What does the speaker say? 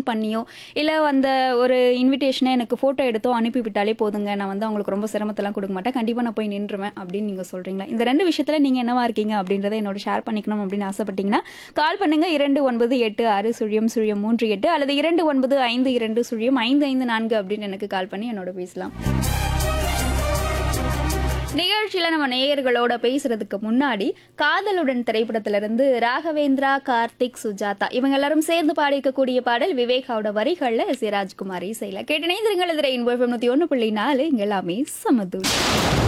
பண்ணியோ இல்லை அந்த ஒரு இன்விடேஷனை எனக்கு ஃபோட்டோ எடுத்தோ அனுப்பி விட்டாலே போதுங்க நான் வந்து அவங்களுக்கு ரொம்ப சிரமத்தெல்லாம் கொடுக்க மாட்டேன் கண்டிப்பாக நான் போய் நின்றுவேன் அப்படின்னு நீங்கள் சொல்கிறீங்களா இந்த ரெண்டு விஷயத்தில் நீங்கள் என்னவா இருக்கீங்க அப்படின்றத என்னோட ஷேர் பண்ணிக்கணும் அப்படின்னு ஆசைப்பட்டீங்கன்னா கால் பண்ணுங்க இரண்டு ஒன்பது எட்டு ஆறு சுழியம் சுழியம் மூன்று எட்டு அல்லது இரண்டு ஒன்பது ஐந்து இரண்டு சுழியம் ஐந்து ஐந்து நான்கு அப்படின்னு எனக்கு கால் பண்ணி என்னோட பேசலாம் நிகழ்ச்சியில நம்ம நேயர்களோட பேசுறதுக்கு முன்னாடி காதலுடன் திரைப்படத்திலிருந்து ராகவேந்திரா கார்த்திக் சுஜாதா இவங்க எல்லாரும் சேர்ந்து பாடியிருக்கக்கூடிய பாடல் விவேகாவோட வரிகள்ல எஸ் ஏ ராஜ்குமார் இசையில கேட்டு இணைந்திருங்கள் இதில் இன்பம் நூத்தி ஒன்று புள்ளி நாலு இங்க எல்லாமே சமது